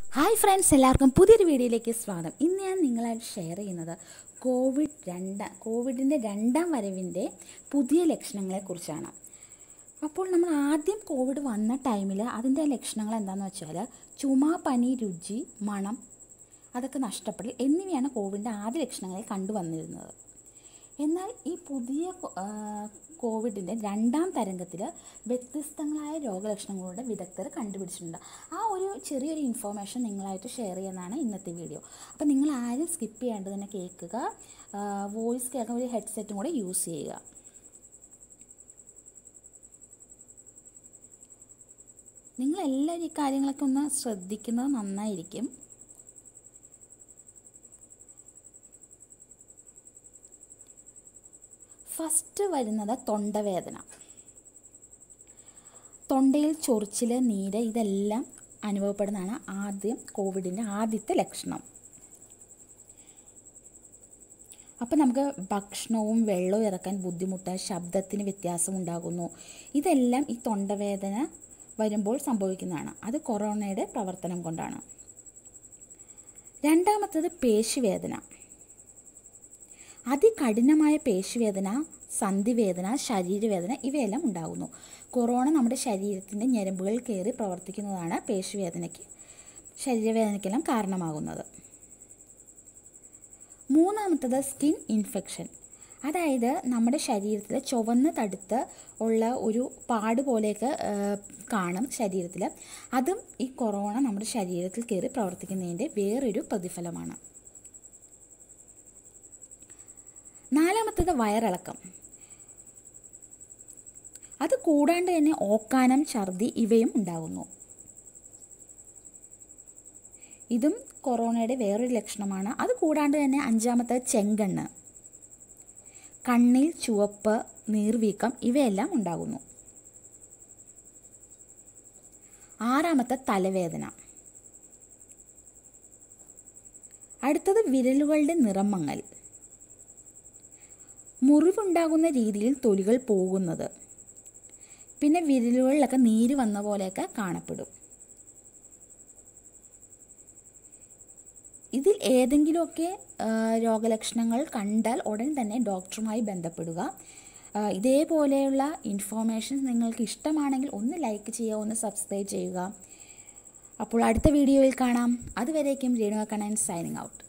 hi friends എല്ലാവർക്കും പുതിയൊരു വീഡിയോയിലേക്ക് സ്വാഗതം ഇന്ന് ഞാൻ നിങ്ങളായിട്ട് ഷെയർ ചെയ്യുന്നത് കോവിഡ് രണ്ടാം കോവിഡിൻ്റെ രണ്ടാം വരവിൻ്റെ പുതിയ ലക്ഷണങ്ങളെക്കുറിച്ചാണ് അപ്പോൾ നമ്മൾ ആദ്യം കോവിഡ് വന്ന ടൈമിൽ അതിൻ്റെ ലക്ഷണങ്ങൾ എന്താണെന്ന് വെച്ചാൽ ചുമ പനി രുചി മണം അതൊക്കെ നഷ്ടപ്പെടൽ എന്നിവയാണ് കോവിഡിൻ്റെ ആദ്യ ലക്ഷണങ്ങളിൽ കണ്ടുവന്നിരുന്നത് എന്നാൽ ഈ പുതിയ കോ- ആ, കോവിഡിൻ്റെ രണ്ടാം തരംഗത്തിൽ വ്യത്യസ്തങ്ങളായ രോഗലക്ഷണങ്ങളുടെ വിദഗ്ധർ കണ്ടുപിടിച്ചിട്ടുണ്ട് ആ ഒരു ചെറിയൊരു ഇൻഫോർമേഷൻ നിങ്ങളായിട്ട് ഷെയർ ചെയ്യുന്നതാണ് ഇന്നത്തെ വീഡിയോ അപ്പോൾ നിങ്ങൾ ആരും സ്കിപ്പ് ചെയ്യാണ്ട് തന്നെ കേൾക്കുക വോയിസ് കേൾക്കാൻ ഒരു ഹെഡ്സെറ്റും കൂടെ യൂസ് ചെയ്യുക നിങ്ങളെല്ലാവരും ഈ കാര്യങ്ങളൊക്കെ ഒന്ന് ശ്രദ്ധിക്കുന്നത് നന്നായിരിക്കും ഫസ്റ്റ് വരുന്നത് തൊണ്ടവേദന തൊണ്ടയിൽ ചൊറിച്ചിൽ നീര് ഇതെല്ലാം അനുഭവപ്പെടുന്നതാണ് ആദ്യം കോവിഡിൻ്റെ ആദ്യത്തെ ലക്ഷണം അപ്പോൾ നമുക്ക് ഭക്ഷണവും വെള്ളവും ഇറക്കാൻ ബുദ്ധിമുട്ട് ശബ്ദത്തിന് വ്യത്യാസം ഉണ്ടാകുന്നു ഇതെല്ലാം ഈ തൊണ്ടവേദന വരുമ്പോൾ സംഭവിക്കുന്നതാണ് അത് കൊറോണയുടെ പ്രവർത്തനം കൊണ്ടാണ് രണ്ടാമത്തത് പേശിവേദന അതികഠിനമായ പേശിവേദന സന്ധിവേദന ശരീരവേദന ഇവയെല്ലാം ഉണ്ടാകുന്നു കൊറോണ നമ്മുടെ ശരീരത്തിൻ്റെ ഞരമ്പുകൾ കയറി പ്രവർത്തിക്കുന്നതാണ് പേശിവേദനയ്ക്ക് ശരീരവേദനയ്ക്കെല്ലാം കാരണമാകുന്നത് മൂന്നാമത്തത് സ്കിൻ ഇൻഫെക്ഷൻ അതായത് നമ്മുടെ ശരീരത്തിൽ ചുവന്ന് തടുത്ത് ഉള്ള ഒരു പാട് പോലെയൊക്കെ ആ, കാണും ശരീരത്തിൽ അതും ഈ കൊറോണ നമ്മുടെ ശരീരത്തിൽ കയറി പ്രവർത്തിക്കുന്നതിൻ്റെ വേറൊരു പ്രതിഫലമാണ് നാലാമത്തത് വയറിളക്കം അത് കൂടാണ്ട് തന്നെ ഓക്കാനം ഛർദി ഇവയും ഉണ്ടാകുന്നു ഇതും കൊറോണയുടെ വേറൊരു ലക്ഷണമാണ് അത് കൂടാണ്ട് തന്നെ അഞ്ചാമത്തെ ചെങ്കണ്ണ് കണ്ണിൽ ചുവപ്പ് നീർവീക്കം ഇവയെല്ലാം ഉണ്ടാകുന്നു ആറാമത്തെ തലവേദന അടുത്തത് വിരലുകളുടെ നിറം മങ്ങൽ മുറിവുണ്ടാകുന്ന രീതിയിൽ തൊലികൾ പോകുന്നത് പിന്നെ വിരലുകളിലൊക്കെ നീര് വന്ന പോലെയൊക്കെ കാണപ്പെടും ഇതിൽ ഏതെങ്കിലുമൊക്കെ ആ, രോഗലക്ഷണങ്ങൾ കണ്ടാൽ ഉടൻ തന്നെ ഡോക്ടറുമായി ബന്ധപ്പെടുക ആ, ഇതേപോലെയുള്ള ഇൻഫോർമേഷൻ നിങ്ങൾക്ക് ഇഷ്ടമാണെങ്കിൽ ഒന്ന് ലൈക്ക് ചെയ്യുക ഒന്ന് സബ്സ്ക്രൈബ് ചെയ്യുക അപ്പോൾ അടുത്ത വീഡിയോയിൽ കാണാം അതുവരേക്കും രേണുക കണ്ണൻ സൈനിങ് ഔട്ട്